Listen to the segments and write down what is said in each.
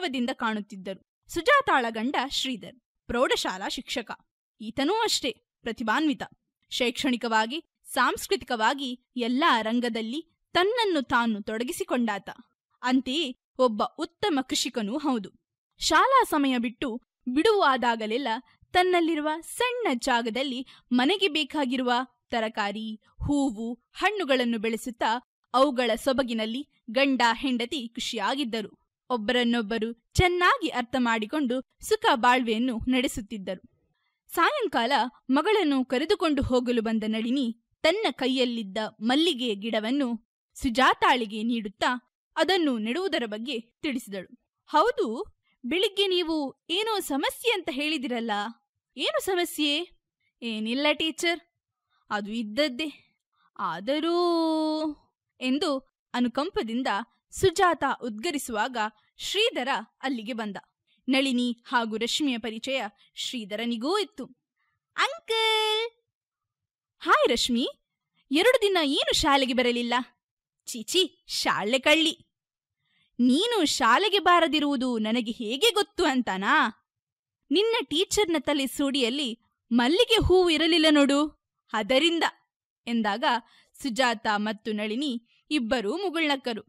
ಗೌರವದಿಂದ ಕಾಣುತ್ತಿದ್ದರು ಸುಜಾತಾಳ ಗಂಡ ಶ್ರೀಧರ್ ಪ್ರೌಢಶಾಲಾ ಶಿಕ್ಷಕ ಈತನೂ ಅಷ್ಟೇ ಪ್ರತಿಭಾನ್ವಿತ ಶೈಕ್ಷಣಿಕವಾಗಿ ಸಾಂಸ್ಕೃತಿಕವಾಗಿ ಎಲ್ಲಾ ರಂಗದಲ್ಲಿ ತನ್ನನ್ನು ತಾನು ತೊಡಗಿಸಿಕೊಂಡಾತ ಅಂತೆಯೇ ಒಬ್ಬ ಉತ್ತಮ ಕೃಷಿಕನೂ ಹೌದು ಶಾಲಾ ಸಮಯ ಬಿಟ್ಟು ಬಿಡುವಾದಾಗಲೆಲ್ಲ ತನ್ನಲ್ಲಿರುವ ಸಣ್ಣ ಜಾಗದಲ್ಲಿ ಮನೆಗೆ ಬೇಕಾಗಿರುವ ತರಕಾರಿ ಹೂವು ಹಣ್ಣುಗಳನ್ನು ಬೆಳೆಸುತ್ತಾ ಅವುಗಳ ಸೊಬಗಿನಲ್ಲಿ ಗಂಡ ಹೆಂಡತಿ ಖುಷಿಯಾಗಿದ್ದರು ಒಬ್ಬರನ್ನೊಬ್ಬರು ಚೆನ್ನಾಗಿ ಅರ್ಥ ಮಾಡಿಕೊಂಡು ಸುಖ ಬಾಳ್ವೆಯನ್ನು ನಡೆಸುತ್ತಿದ್ದರು ಸಾಯಂಕಾಲ ಮಗಳನ್ನು ಕರೆದುಕೊಂಡು ಹೋಗಲು ಬಂದ ನಳಿನಿ ತನ್ನ ಕೈಯಲ್ಲಿದ್ದ ಮಲ್ಲಿಗೆಯ ಗಿಡವನ್ನು ಸುಜಾತಾಳಿಗೆ ನೀಡುತ್ತಾ ಅದನ್ನು ನೆಡುವುದರ ಬಗ್ಗೆ ತಿಳಿಸಿದಳು ಹೌದು ಬೆಳಿಗ್ಗೆ ನೀವು ಏನೋ ಸಮಸ್ಯೆ ಅಂತ ಹೇಳಿದಿರಲ್ಲ ಏನು ಸಮಸ್ಯೆ ಏನಿಲ್ಲ ಟೀಚರ್ ಅದು ಇದ್ದದ್ದೇ ಆದರೂ ಎಂದು ಅನುಕಂಪದಿಂದ ಸುಜಾತ ಉದ್ಗರಿಸುವಾಗ ಶ್ರೀಧರ ಅಲ್ಲಿಗೆ ಬಂದ ನಳಿನಿ ಹಾಗೂ ರಶ್ಮಿಯ ಪರಿಚಯ ಶ್ರೀಧರನಿಗೂ ಇತ್ತು ಅಂಕಲ್ ಹಾಯ್ ರಶ್ಮಿ ಎರಡು ದಿನ ಏನು ಶಾಲೆಗೆ ಬರಲಿಲ್ಲ ಚೀಚಿ ಶಾಲೆ ಕಳ್ಳಿ ನೀನು ಶಾಲೆಗೆ ಬಾರದಿರುವುದು ನನಗೆ ಹೇಗೆ ಗೊತ್ತು ಅಂತಾನಾ ನಿನ್ನ ಟೀಚರ್ನ ತಲೆ ಸೂಡಿಯಲ್ಲಿ ಮಲ್ಲಿಗೆ ಹೂವು ಇರಲಿಲ್ಲ ನೋಡು ಅದರಿಂದ ಎಂದಾಗ ಸುಜಾತ ಮತ್ತು ನಳಿನಿ ಇಬ್ಬರೂ ಮುಗುಳ್ನಕ್ಕರು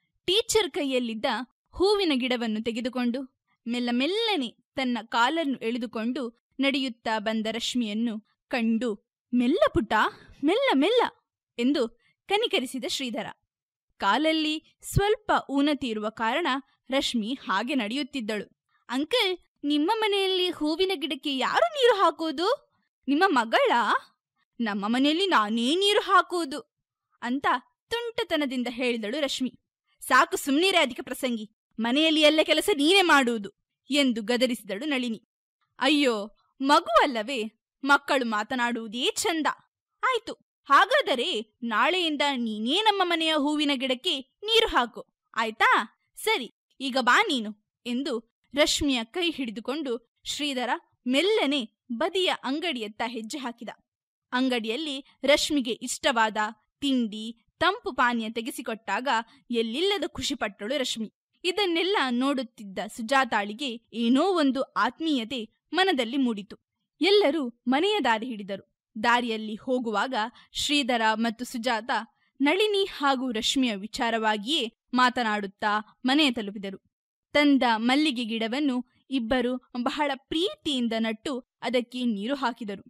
ಟೀಚರ್ ಕೈಯಲ್ಲಿದ್ದ ಹೂವಿನ ಗಿಡವನ್ನು ತೆಗೆದುಕೊಂಡು ಮೆಲ್ಲ ಮೆಲ್ಲನೆ ತನ್ನ ಕಾಲನ್ನು ಎಳೆದುಕೊಂಡು ನಡೆಯುತ್ತಾ ಬಂದ ರಶ್ಮಿಯನ್ನು ಕಂಡು ಮೆಲ್ಲ ಪುಟ ಮೆಲ್ಲ ಮೆಲ್ಲ ಎಂದು ಕನಿಕರಿಸಿದ ಶ್ರೀಧರ ಕಾಲಲ್ಲಿ ಸ್ವಲ್ಪ ಊನತಿ ಇರುವ ಕಾರಣ ರಶ್ಮಿ ಹಾಗೆ ನಡೆಯುತ್ತಿದ್ದಳು ಅಂಕಲ್ ನಿಮ್ಮ ಮನೆಯಲ್ಲಿ ಹೂವಿನ ಗಿಡಕ್ಕೆ ಯಾರು ನೀರು ಹಾಕುವುದು ನಿಮ್ಮ ಮಗಳ ನಮ್ಮ ಮನೆಯಲ್ಲಿ ನಾನೇ ನೀರು ಹಾಕುವುದು ಅಂತ ತುಂಟತನದಿಂದ ಹೇಳಿದಳು ರಶ್ಮಿ ಸಾಕು ಸುಮ್ಮನಿರೇ ಅಧಿಕ ಪ್ರಸಂಗಿ ಮನೆಯಲ್ಲಿ ಎಲ್ಲ ಕೆಲಸ ನೀನೇ ಮಾಡುವುದು ಎಂದು ಗದರಿಸಿದಳು ನಳಿನಿ ಅಯ್ಯೋ ಮಗುವಲ್ಲವೇ ಮಕ್ಕಳು ಮಾತನಾಡುವುದೇ ಚಂದ ಆಯ್ತು ಹಾಗಾದರೆ ನಾಳೆಯಿಂದ ನೀನೇ ನಮ್ಮ ಮನೆಯ ಹೂವಿನ ಗಿಡಕ್ಕೆ ನೀರು ಹಾಕು ಆಯ್ತಾ ಸರಿ ಈಗ ಬಾ ನೀನು ಎಂದು ರಶ್ಮಿಯ ಕೈ ಹಿಡಿದುಕೊಂಡು ಶ್ರೀಧರ ಮೆಲ್ಲನೆ ಬದಿಯ ಅಂಗಡಿಯತ್ತ ಹೆಜ್ಜೆ ಹಾಕಿದ ಅಂಗಡಿಯಲ್ಲಿ ರಶ್ಮಿಗೆ ಇಷ್ಟವಾದ ತಿಂಡಿ ತಂಪು ಪಾನೀಯ ತೆಗೆಸಿಕೊಟ್ಟಾಗ ಎಲ್ಲಿಲ್ಲದ ಖುಷಿಪಟ್ಟಳು ರಶ್ಮಿ ಇದನ್ನೆಲ್ಲ ನೋಡುತ್ತಿದ್ದ ಸುಜಾತಾಳಿಗೆ ಏನೋ ಒಂದು ಆತ್ಮೀಯತೆ ಮನದಲ್ಲಿ ಮೂಡಿತು ಎಲ್ಲರೂ ಮನೆಯ ದಾರಿ ಹಿಡಿದರು ದಾರಿಯಲ್ಲಿ ಹೋಗುವಾಗ ಶ್ರೀಧರ ಮತ್ತು ಸುಜಾತ ನಳಿನಿ ಹಾಗೂ ರಶ್ಮಿಯ ವಿಚಾರವಾಗಿಯೇ ಮಾತನಾಡುತ್ತಾ ಮನೆ ತಲುಪಿದರು ತಂದ ಮಲ್ಲಿಗೆ ಗಿಡವನ್ನು ಇಬ್ಬರು ಬಹಳ ಪ್ರೀತಿಯಿಂದ ನಟ್ಟು ಅದಕ್ಕೆ ನೀರು ಹಾಕಿದರು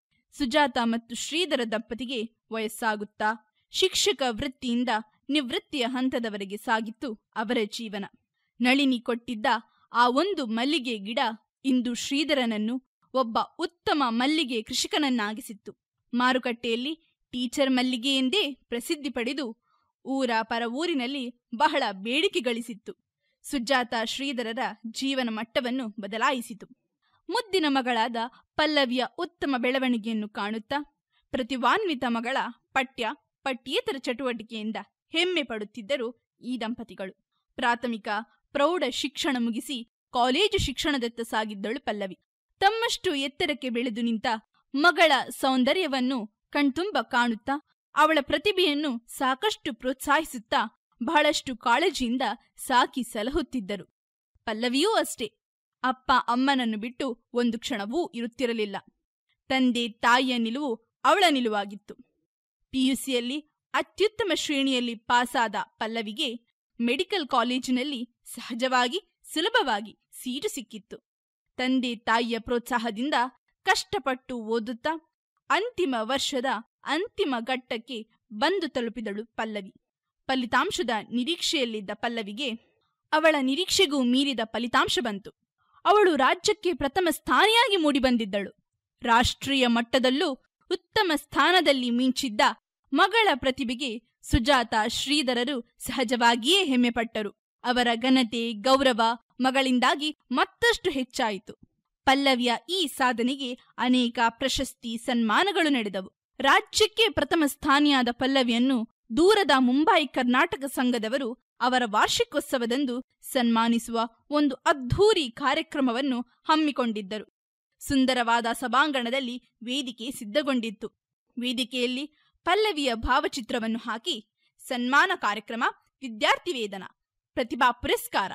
ಸುಜಾತ ಮತ್ತು ಶ್ರೀಧರ ದಂಪತಿಗೆ ವಯಸ್ಸಾಗುತ್ತಾ ಶಿಕ್ಷಕ ವೃತ್ತಿಯಿಂದ ನಿವೃತ್ತಿಯ ಹಂತದವರೆಗೆ ಸಾಗಿತ್ತು ಅವರ ಜೀವನ ನಳಿನಿ ಕೊಟ್ಟಿದ್ದ ಆ ಒಂದು ಮಲ್ಲಿಗೆ ಗಿಡ ಇಂದು ಶ್ರೀಧರನನ್ನು ಒಬ್ಬ ಉತ್ತಮ ಮಲ್ಲಿಗೆ ಕೃಷಿಕನನ್ನಾಗಿಸಿತ್ತು ಮಾರುಕಟ್ಟೆಯಲ್ಲಿ ಟೀಚರ್ ಮಲ್ಲಿಗೆ ಎಂದೇ ಪ್ರಸಿದ್ಧಿ ಪಡೆದು ಊರ ಪರ ಊರಿನಲ್ಲಿ ಬಹಳ ಬೇಡಿಕೆ ಗಳಿಸಿತ್ತು ಸುಜಾತ ಶ್ರೀಧರರ ಜೀವನ ಮಟ್ಟವನ್ನು ಬದಲಾಯಿಸಿತು ಮುದ್ದಿನ ಮಗಳಾದ ಪಲ್ಲವಿಯ ಉತ್ತಮ ಬೆಳವಣಿಗೆಯನ್ನು ಕಾಣುತ್ತಾ ಪ್ರತಿಭಾನ್ವಿತ ಮಗಳ ಪಠ್ಯ ಪಠ್ಯೇತರ ಚಟುವಟಿಕೆಯಿಂದ ಹೆಮ್ಮೆ ಪಡುತ್ತಿದ್ದರು ಈ ದಂಪತಿಗಳು ಪ್ರಾಥಮಿಕ ಪ್ರೌಢ ಶಿಕ್ಷಣ ಮುಗಿಸಿ ಕಾಲೇಜು ಶಿಕ್ಷಣದತ್ತ ಸಾಗಿದ್ದಳು ಪಲ್ಲವಿ ತಮ್ಮಷ್ಟು ಎತ್ತರಕ್ಕೆ ಬೆಳೆದು ನಿಂತ ಮಗಳ ಸೌಂದರ್ಯವನ್ನು ಕಣ್ತುಂಬ ಕಾಣುತ್ತಾ ಅವಳ ಪ್ರತಿಭೆಯನ್ನು ಸಾಕಷ್ಟು ಪ್ರೋತ್ಸಾಹಿಸುತ್ತಾ ಬಹಳಷ್ಟು ಕಾಳಜಿಯಿಂದ ಸಾಕಿ ಸಲಹುತ್ತಿದ್ದರು ಪಲ್ಲವಿಯೂ ಅಷ್ಟೇ ಅಪ್ಪ ಅಮ್ಮನನ್ನು ಬಿಟ್ಟು ಒಂದು ಕ್ಷಣವೂ ಇರುತ್ತಿರಲಿಲ್ಲ ತಂದೆ ತಾಯಿಯ ನಿಲುವು ಅವಳ ನಿಲುವಾಗಿತ್ತು ಪಿಯುಸಿಯಲ್ಲಿ ಅತ್ಯುತ್ತಮ ಶ್ರೇಣಿಯಲ್ಲಿ ಪಾಸಾದ ಪಲ್ಲವಿಗೆ ಮೆಡಿಕಲ್ ಕಾಲೇಜಿನಲ್ಲಿ ಸಹಜವಾಗಿ ಸುಲಭವಾಗಿ ಸೀಟು ಸಿಕ್ಕಿತ್ತು ತಂದೆ ತಾಯಿಯ ಪ್ರೋತ್ಸಾಹದಿಂದ ಕಷ್ಟಪಟ್ಟು ಓದುತ್ತಾ ಅಂತಿಮ ವರ್ಷದ ಅಂತಿಮ ಘಟ್ಟಕ್ಕೆ ಬಂದು ತಲುಪಿದಳು ಪಲ್ಲವಿ ಫಲಿತಾಂಶದ ನಿರೀಕ್ಷೆಯಲ್ಲಿದ್ದ ಪಲ್ಲವಿಗೆ ಅವಳ ನಿರೀಕ್ಷೆಗೂ ಮೀರಿದ ಫಲಿತಾಂಶ ಬಂತು ಅವಳು ರಾಜ್ಯಕ್ಕೆ ಪ್ರಥಮ ಸ್ಥಾನಿಯಾಗಿ ಮೂಡಿಬಂದಿದ್ದಳು ರಾಷ್ಟ್ರೀಯ ಮಟ್ಟದಲ್ಲೂ ಉತ್ತಮ ಸ್ಥಾನದಲ್ಲಿ ಮಿಂಚಿದ್ದ ಮಗಳ ಪ್ರತಿಭೆಗೆ ಸುಜಾತ ಶ್ರೀಧರರು ಸಹಜವಾಗಿಯೇ ಹೆಮ್ಮೆಪಟ್ಟರು ಅವರ ಘನತೆ ಗೌರವ ಮಗಳಿಂದಾಗಿ ಮತ್ತಷ್ಟು ಹೆಚ್ಚಾಯಿತು ಪಲ್ಲವಿಯ ಈ ಸಾಧನೆಗೆ ಅನೇಕ ಪ್ರಶಸ್ತಿ ಸನ್ಮಾನಗಳು ನಡೆದವು ರಾಜ್ಯಕ್ಕೆ ಪ್ರಥಮ ಸ್ಥಾನಿಯಾದ ಪಲ್ಲವಿಯನ್ನು ದೂರದ ಮುಂಬೈ ಕರ್ನಾಟಕ ಸಂಘದವರು ಅವರ ವಾರ್ಷಿಕೋತ್ಸವದಂದು ಸನ್ಮಾನಿಸುವ ಒಂದು ಅದ್ಧೂರಿ ಕಾರ್ಯಕ್ರಮವನ್ನು ಹಮ್ಮಿಕೊಂಡಿದ್ದರು ಸುಂದರವಾದ ಸಭಾಂಗಣದಲ್ಲಿ ವೇದಿಕೆ ಸಿದ್ಧಗೊಂಡಿತ್ತು ವೇದಿಕೆಯಲ್ಲಿ ಪಲ್ಲವಿಯ ಭಾವಚಿತ್ರವನ್ನು ಹಾಕಿ ಸನ್ಮಾನ ಕಾರ್ಯಕ್ರಮ ವಿದ್ಯಾರ್ಥಿ ವೇತನ ಪ್ರತಿಭಾ ಪುರಸ್ಕಾರ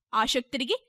ಆಸಕ್ತರಿಗೆ